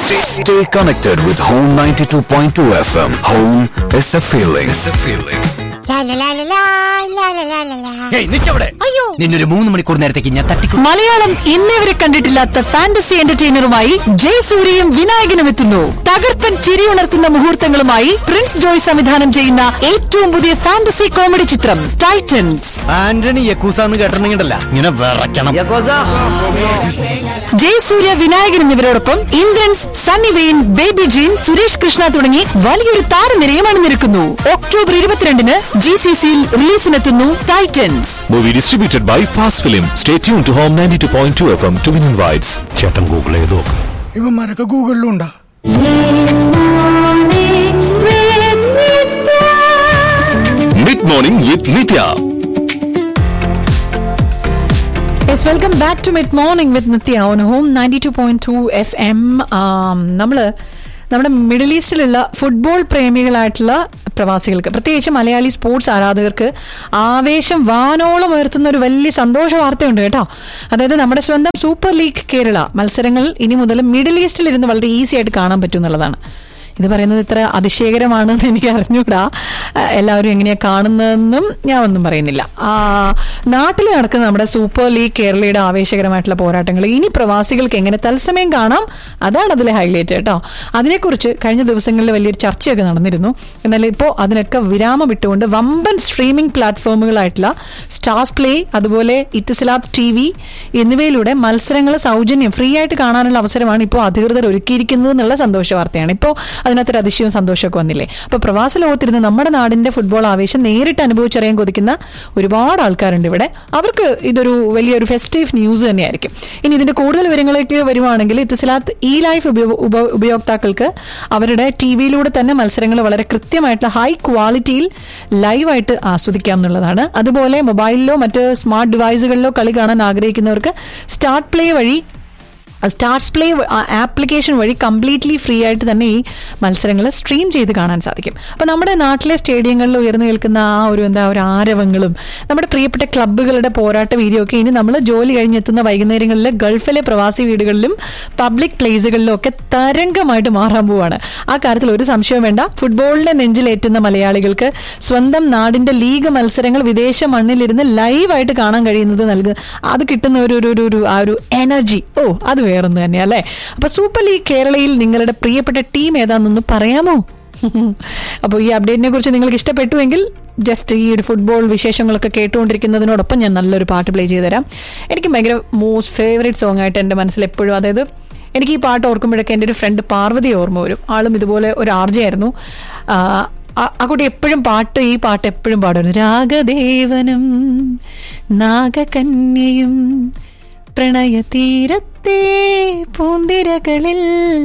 Stay, stay connected with Home 92.2 FM. Home is a feeling. It's a feeling. La la la la la la la la la la. ഏയ് നിക്കവിടെ അയ്യോ. നിന്നൊരു മൂന്ന് മണിക്കൂർ നേരത്തേക്ക് ഞാൻ തട്ടിക്കും മലയാളം ഇന്നേവരെ കണ്ടിട്ടില്ലാത്ത ഫാന്റസി എന്റർടൈനറുമായി ജയസൂര്യയും വിനായകനും എത്തുന്നു തകർപ്പൻ ചിരിയുണർത്തുന്ന മുഹൂർത്തങ്ങളുമായി പ്രിൻസ് ജോയ് സംവിധാനം ചെയ്യുന്ന ഏറ്റവും പുതിയ ഫാന്റസി കോമഡി ചിത്രം ടൈറ്റൻസ് ആന്റണി യക്കൂസ എന്ന് കേട്ടിട്ടുണ്ടെങ്കിലല്ല ഇങ്ങനെ വിറയ്ക്കണം ജയസൂര്യ വിനായകൻ എന്നിവരോടൊപ്പം ഇന്ദ്രൻസ് സണ്ണി വെയിൻ ബേബി ജീൻ സുരേഷ് കൃഷ്ണ തുടങ്ങി വലിയൊരു താരനിരയും അണിനിരക്കുന്നു ഒക്ടോബർ ഇരുപത്തിരണ്ടിന് ജി സി സിയിൽ റിലീസിനെത്തുന്നു Titans Movie distributed by Fast Film. Stay tuned to Home 92.2 FM to win invites. ചേട്ടൻ ഗൂഗിൾ ചെയ്ത് നോക്ക് ഇവന്മാരൊക്കെ ഗൂഗിളിലുണ്ടാ Mid morning with Nitya. Yes welcome back to mid morning with Nitya on home ninety two point two F M നമ്മൾ നമ്മുടെ middle ഈസ്റ്റിലുള്ള football പ്രേമികളായിട്ടുള്ള പ്രവാസികൾക്ക് പ്രത്യേകിച്ച് Malayali sports ആരാധകർക്ക് ആവേശം വാനോളം ഉയർത്തുന്ന ഒരു വലിയ സന്തോഷ വാർത്തയുണ്ട് കേട്ടോ അതായത് നമ്മുടെ സ്വന്തം സൂപ്പർ ലീഗ് കേരള മത്സരങ്ങൾ ഇനി മുതൽ മിഡിൽ ഈസ്റ്റിൽ ഇരുന്ന് വളരെ ഈസി ആയിട്ട് കാണാൻ പറ്റും എന്നുള്ളതാണ് ഇത് പറയുന്നത് ഇത്ര അതിശയകരമാണെന്ന് എനിക്ക് അറിഞ്ഞൂടാ ആ, എല്ലാവരും എങ്ങനെയാ കാണുന്നതെന്നും ഞാൻ ഒന്നും പറയുന്നില്ല ആ, നാട്ടിൽ നടക്കുന്ന നമ്മുടെ സൂപ്പർ ലീഗ് കേരളയുടെ ആവേശകരമായിട്ടുള്ള പോരാട്ടങ്ങൾ ഇനി പ്രവാസികൾക്ക് എങ്ങനെ തത്സമയം കാണാം അതാണ് അതിലെ ഹൈലൈറ്റ് കേട്ടോ അതിനെക്കുറിച്ച് കഴിഞ്ഞ ദിവസങ്ങളിൽ വലിയൊരു ചർച്ചയൊക്കെ നടന്നിരുന്നു എന്നാൽ ഇപ്പോൾ അതിനൊക്കെ വിരാമം ഇട്ടുകൊണ്ട് വമ്പൻ സ്ട്രീമിംഗ് പ്ലാറ്റ്ഫോമുകളായിട്ടുള്ള സ്റ്റാർസ് പ്ലേ അതുപോലെ ഇത്തിസലാത്ത് ടി വി എന്നിവയിലൂടെ മത്സരങ്ങൾ സൗജന്യം ഫ്രീ ആയിട്ട് കാണാനുള്ള അവസരമാണ് ഇപ്പോൾ അധികൃതർ ഒരുക്കിയിരിക്കുന്നത് എന്നുള്ള സന്തോഷ വാർത്തയാണ് ഇപ്പോൾ അതിനകത്തൊരു അതിശയവും സന്തോഷമൊക്കെ വന്നില്ലേ അപ്പോൾ പ്രവാസ ലോകത്തിരുന്ന് നമ്മുടെ നാടിന്റെ ഫുട്ബോൾ ആവേശം നേരിട്ട് അനുഭവിച്ചറിയാൻ കൊതിക്കുന്ന ഒരുപാട് ആൾക്കാരുണ്ട് ഇവിടെ അവർക്ക് ഇതൊരു വലിയൊരു ഫെസ്റ്റീവ് ന്യൂസ് തന്നെയായിരിക്കും ഇനി ഇതിന്റെ കൂടുതൽ വിവരങ്ങളിലേക്ക് വരുവാണെങ്കിൽ ഇത്തിസലാത്ത് ഇ ലൈഫ് ഉപയോ- ഉപ- ഉപയോക്താക്കൾക്ക് അവരുടെ ടി വിയിലൂടെ തന്നെ മത്സരങ്ങൾ വളരെ കൃത്യമായിട്ടുള്ള ഹൈ ക്വാളിറ്റിയിൽ ലൈവായിട്ട് ആസ്വദിക്കാം എന്നുള്ളതാണ് അതുപോലെ മൊബൈലിലോ മറ്റ് സ്മാർട്ട് ഡിവൈസുകളിലോ കളി കാണാൻ ആഗ്രഹിക്കുന്നവർക്ക് സ്റ്റാർട്ട് പ്ലേ വഴി സ്റ്റാർസ് പ്ലേ ആപ്ലിക്കേഷൻ വഴി കംപ്ലീറ്റ്ലി ഫ്രീ ആയിട്ട് തന്നെ ഈ മത്സരങ്ങൾ സ്ട്രീം ചെയ്ത് കാണാൻ സാധിക്കും അപ്പോൾ നമ്മുടെ നാട്ടിലെ സ്റ്റേഡിയങ്ങളിൽ ഉയർന്നു കേൾക്കുന്ന ആ ഒരു എന്താ ഒരു ആരവങ്ങളും നമ്മുടെ പ്രിയപ്പെട്ട ക്ലബ്ബുകളുടെ പോരാട്ട വീഡിയോ ഒക്കെ ഇനി നമ്മൾ ജോലി കഴിഞ്ഞെത്തുന്ന വൈകുന്നേരങ്ങളിൽ ഗൾഫിലെ പ്രവാസി വീടുകളിലും പബ്ലിക് പ്ലേസുകളിലും ഒക്കെ തരംഗമായിട്ട് മാറാൻ പോവാണ് ആ കാര്യത്തിൽ ഒരു സംശയവും വേണ്ട ഫുട്ബോളിന്റെ നെഞ്ചിലേറ്റുന്ന മലയാളികൾക്ക് സ്വന്തം നാടിന്റെ ലീഗ് മത്സരങ്ങൾ വിദേശ മണ്ണിലിരുന്ന് ലൈവായിട്ട് കാണാൻ കഴിയുന്നത് നൽകുക അത് കിട്ടുന്ന ഒരു ഒരു- ഒരു ഒരു ആ ഒരു എനർജി ഓ അത് വേറൊന്ന് തന്നെയാ അല്ലേ അപ്പൊ സൂപ്പർ ലീഗ് കേരളയിൽ നിങ്ങളുടെ പ്രിയപ്പെട്ട ടീം ഏതാണെന്നൊന്ന് പറയാമോ അപ്പോൾ ഈ അപ്ഡേറ്റിനെ കുറിച്ച് നിങ്ങൾക്ക് ഇഷ്ടപ്പെട്ടുവെങ്കിൽ ജസ്റ്റ് ഈ ഒരു ഫുട്ബോൾ വിശേഷങ്ങളൊക്കെ കേട്ടുകൊണ്ടിരിക്കുന്നതിനോടൊപ്പം ഞാൻ നല്ലൊരു പാട്ട് പ്ലേ ചെയ്തു തരാം എനിക്ക് ഭയങ്കര മോസ്റ്റ് ഫേവറേറ്റ് സോങ് ആയിട്ട് എൻ്റെ മനസ്സിൽ എപ്പോഴും അതായത് എനിക്ക് ഈ പാട്ട് ഓർക്കുമ്പോഴൊക്കെ എൻ്റെ ഒരു ഫ്രണ്ട് പാർവതി ഓർമ്മ വരും ആളും ഇതുപോലെ ഒരു ആർജയായിരുന്നു ആ, ആ- ആ കുട്ടി എപ്പോഴും പാട്ട് ഈ പാട്ട് എപ്പോഴും പാടുമായിരുന്നു രാഗദേവനും നാഗകന്യയും പ്രണയതീരത്തെ പൂന്തിരകളിൽ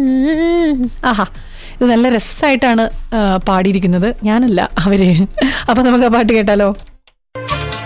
ആഹാ ഇത് നല്ല രസമായിട്ടാണ് ആ, പാടിയിരിക്കുന്നത് ഞാനല്ല അവര് അപ്പൊ നമുക്ക് ആ പാട്ട് കേട്ടാലോ